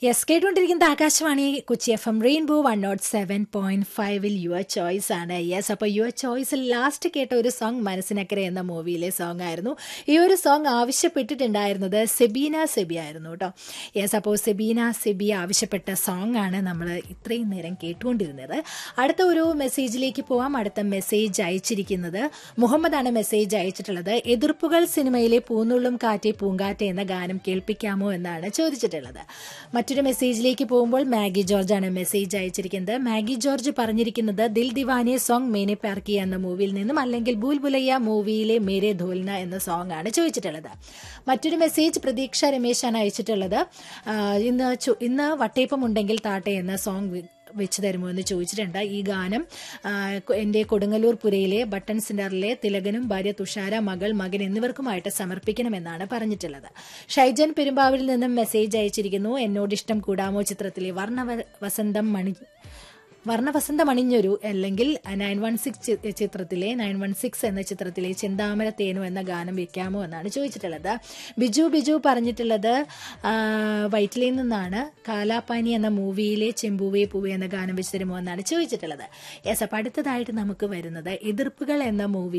yes കേട്ടുകൊണ്ടിരിക്കുന്നത് Akashvani Kochi F M rainbow one nought seven point ഫൈവിൽ your choice ആണ് yes അപ്പോൾ യുവർ ചോയ്സിൽ ലാസ്റ്റ് കേട്ട ഒരു സോങ് മനസ്സിനക്കരെ എന്ന മൂവിയിലെ സോങ് ആയിരുന്നു ഈ ഒരു സോങ് ആവശ്യപ്പെട്ടിട്ടുണ്ടായിരുന്നത് സെബീന സെബി ആയിരുന്നു കേട്ടോ യെസ് അപ്പോൾ സെബീന സെബി ആവശ്യപ്പെട്ട സോങ് ആണ് നമ്മൾ ഇത്രയും നേരം കേട്ടുകൊണ്ടിരുന്നത് അടുത്ത ഒരു മെസ്സേജിലേക്ക് പോവാം അടുത്ത മെസ്സേജ് അയച്ചിരിക്കുന്നത് മുഹമ്മദാണ് മെസ്സേജ് അയച്ചിട്ടുള്ളത് എതിർപ്പുകൾ സിനിമയിലെ പൂന്നുള്ളും കാറ്റെ പൂങ്കാറ്റെ എന്ന ഗാനം കേൾപ്പിക്കാമോ എന്നാണ് ചോദിച്ചിട്ടുള്ളത് മറ്റൊരു മെസ്സേജിലേക്ക് പോകുമ്പോൾ മാഗി ജോർജ് ആണ് മെസ്സേജ് അയച്ചിരിക്കുന്നത് മാഗി ജോർജ് പറഞ്ഞിരിക്കുന്നത് ദിൽ ദിവാനെ സോങ് മേനെ പാർക്കി എന്ന മൂവിയിൽ നിന്നും അല്ലെങ്കിൽ ഭൂൽ ബുലയ്യ മൂവിയിലെ മേരെ ധോൽന എന്ന സോങ് ആണ് ചോദിച്ചിട്ടുള്ളത് മറ്റൊരു മെസ്സേജ് പ്രതീക്ഷ രമേശാണ് അയച്ചിട്ടുള്ളത് ആ, ഇന്ന് ചു- ഇന്ന് വട്ടേപ്പം ഉണ്ടെങ്കിൽ താട്ടെ എന്ന സോങ് വെച്ച് തരുമോ എന്ന് ചോദിച്ചിട്ടുണ്ട് ഈ ഗാനം ആ, കൊ- എൻ്റെ കൊടുങ്ങല്ലൂർ പുരയിലെ ബട്ടൺ സെന്ററിലെ തിലകനും ഭാര്യ തുഷാര മകൾ മകൻ എന്നിവർക്കുമായിട്ട് സമർപ്പിക്കണമെന്നാണ് പറഞ്ഞിട്ടുള്ളത് ഷൈജൻ പെരുമ്പാവൂരിൽ നിന്നും മെസ്സേജ് അയച്ചിരിക്കുന്നു എന്നോട് ഇഷ്ടം കൂടാമോ ചിത്രത്തിലെ വർണ്ണ വസന്തം മണി വർണ്ണവസന്തം അണിഞ്ഞൊരു അല്ലെങ്കിൽ നയൻ വൺ സിക്സ് ചിത്രത്തിലെ നയൻ വൺ സിക്സ് എന്ന ചിത്രത്തിലെ ചിന്താമര തേനു എന്ന ഗാനം വെക്കാമോ എന്നാണ് ചോദിച്ചിട്ടുള്ളത് ബിജു ബിജു പറഞ്ഞിട്ടുള്ളത് ആ, വൈറ്റിലയിൽ നിന്നാണ് കാലാപ്പാനി എന്ന മൂവിയിലെ ചെമ്പൂവേ പൂവേ എന്ന ഗാനം വെച്ച് തരുമോ എന്നാണ് ചോദിച്ചിട്ടുള്ളത് യെസ് അപ്പം അടുത്തതായിട്ട് നമുക്ക് വരുന്നത് എതിർപ്പുകൾ എന്ന മൂവി